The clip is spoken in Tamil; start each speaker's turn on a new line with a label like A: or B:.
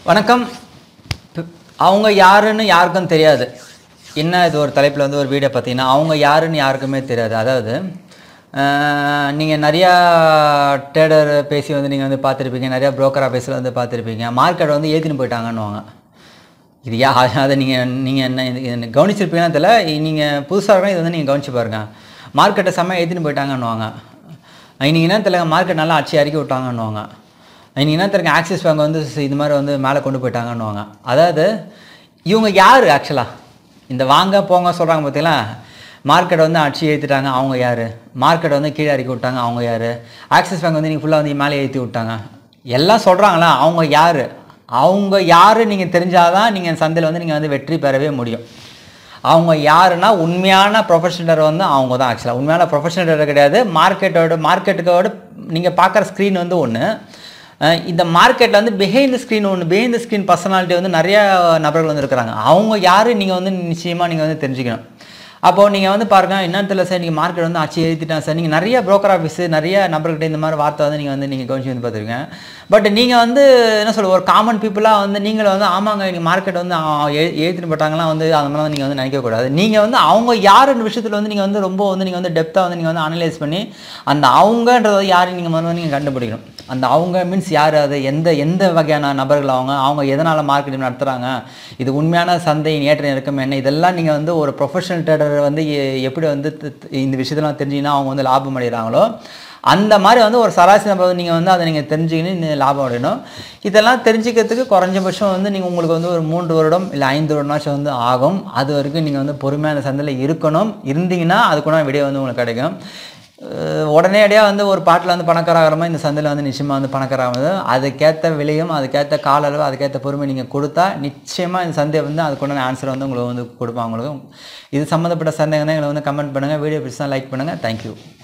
A: வணக்கம் பி- அவங்க யாருன்னு யாருக்கும் தெரியாது என்ன இது ஒரு தலைப்பில் வந்து ஒரு வீடியோ பார்த்தீங்கன்னா அவங்க யாருன்னு யாருக்குமே தெரியாது அதாவது நீங்கள் நிறையா ட்ரேடர் பேசி வந்து நீங்கள் வந்து பார்த்துருப்பீங்க நிறையா broker ஆஃபீஸில் வந்து பார்த்துருப்பீங்க மார்க்கெட் வந்து ஏற்றின்னு போயிட்டாங்கன்னுவாங்க இது யா அதை நீங்கள் நீங்கள் என்ன இது இது கவனிச்சிருப்பீங்கன்னா தெரியல நீங்கள் புதுசாக இருக்கணும் இது வந்து நீங்கள் கவனிச்சு பாருங்க மார்க்கெட்டை செம்ம ஏற்றின்னு போயிட்டாங்கன்னுவாங்க இன்னைக்கு என்ன தெரியல மார்க்கெட் நல்லா அடிச்சு இறக்கி விட்டாங்கன்னுவாங்க இன்னைக்கு என்ன தெரியுங்க ஆக்சிஸ் பேங்க் வந்து இது மாதிரி வந்து மேலே கொண்டு போயிட்டாங்கன்னுவாங்க அதாவது இவங்க யார் ஆக்சுவலாக இந்த வாங்க போங்க சொல்கிறாங்க பார்த்தீங்களா மார்க்கெட்டை வந்து அடிச்சு ஏற்றிட்டாங்க அவங்க யார் மார்க்கெட்டை வந்து கீழே இறக்கி விட்டாங்க அவங்க யார் ஆக்சிஸ் பேங்க் வந்து நீங்கள் ஃபுல்லாக வந்து மேலே ஏற்றி விட்டாங்க எல்லாம் சொல்கிறாங்களா அவங்க யார் அவங்க யார் நீங்கள் தெரிஞ்சாதான் நீங்கள் சந்தையில் வந்து நீங்கள் வந்து வெற்றி பெறவே முடியும் அவங்க யாருன்னா உண்மையான ப்ரொஃபஷனல் வந்து அவங்க தான் ஆக்சுவலாக உண்மையான ப்ரொஃபஷனல் கிடையாது மார்க்கெட்டோட மார்க்கெட்டுக்கோட நீங்கள் பார்க்குற ஸ்க்ரீன் வந்து ஒன்று இந்த மார்க்கெட்டில் வந்து பிஹைண்ட் ஸ்க்ரீன் ஒன்று பிஹைண்ட் ஸ்க்ரீன் பர்சனாலிட்டி வந்து நிறைய நபர்கள் வந்து இருக்கிறாங்க அவங்க யார் நீங்கள் வந்து நிச்சயமாக நீங்கள் வந்து தெரிஞ்சுக்கணும் அப்போது நீங்கள் வந்து பாருங்கள் என்னன்னு தெரியல சார் நீங்கள் மார்க்கெட் வந்து ஆச்சு எழுதிட்டேன் சார் நீங்கள் நிறைய broker ஆஃபீஸு நிறைய நபர்கிட்ட இந்த மாதிரி வார்த்தை வந்து நீங்கள் வந்து நீங்கள் கவனிச்சு வந்து பார்த்துருக்கீங்க பட் நீங்கள் வந்து என்ன சொல்ல ஒரு காமன் பீப்புளாக வந்து நீங்களும் வந்து ஆமாங்க நீங்கள் மார்க்கெட் வந்து எழுதிட்டு போட்டாங்கலாம் வந்து அந்த மாதிரி நீங்கள் வந்து நினைக்கக்கூடாது நீங்கள் வந்து அவங்க யாருன்ற விஷயத்தில் வந்து நீங்கள் வந்து ரொம்ப வந்து நீங்கள் வந்து டெப்த்தாக வந்து நீங்கள் வந்து அனலைஸ் பண்ணி அந்த அவங்கன்றதை யாரும் நீங்கள் வந்து நீங்கள் கண்டுபிடிக்கணும் அந்த அவங்க மீன்ஸ் யார் அது எந்த எந்த வகையான நபர்கள் அவங்க அவங்க எதனால் மார்க்கெட்டிங் நடத்துகிறாங்க இது உண்மையான சந்தையின் ஏற்ற இறக்கம் என்ன இதெல்லாம் நீங்கள் வந்து ஒரு ப்ரொஃபஷனல் ட்ரேடர் வந்து எ- எப்படி வந்து த- த- இந்த விஷயத்தெல்லாம் தெரிஞ்சிங்கன்னா அவங்க வந்து லாபம் அடைகிறாங்களோ அந்த மாதிரி வந்து ஒரு சராசரி நபர் நீங்கள் வந்து அதை நீங்கள் தெரிஞ்சுக்கின்னு இந்த லாபம் அடையணும் இதெல்லாம் தெரிஞ்சுக்கிறதுக்கு குறைஞ்சபட்சம் வந்து நீங்கள் உங்களுக்கு வந்து ஒரு மூன்று வருடம் இல்லை ஐந்து வருடமாச்சும் வந்து ஆகும் அது வரைக்கும் நீங்கள் வந்து பொறுமையான சந்தையில் இருக்கணும் இருந்தீங்கன்னா அதுக்குள்ள விடிய வந்து உங்களுக்கு கிடைக்கும் அஹ் உடனடியாக வந்து ஒரு பாட்டில் வந்து பணக்காராகிற மாதிரி இந்த சந்தையில் வந்து நிச்சயமாக வந்து பணக்காராகுது அதுக்கேற்ற விலையும் அதுக்கேற்ற கால அளவு அதுக்கேற்ற பொறுமை நீங்கள் கொடுத்தா நிச்சயமாக இந்த சந்தை வந்து அதுக்குண்டான ஆன்சர் வந்து உங்களுக்கு வந்து கொடுப்பாங்க உங்களுக்கு இது சம்மந்தப்பட்ட சந்தேகம் தான் எங்களை வந்து கமெண்ட் பண்ணுங்கள் வீடியோ பிடிச்சா லைக் பண்ணுங்கள் தேங்க்யூ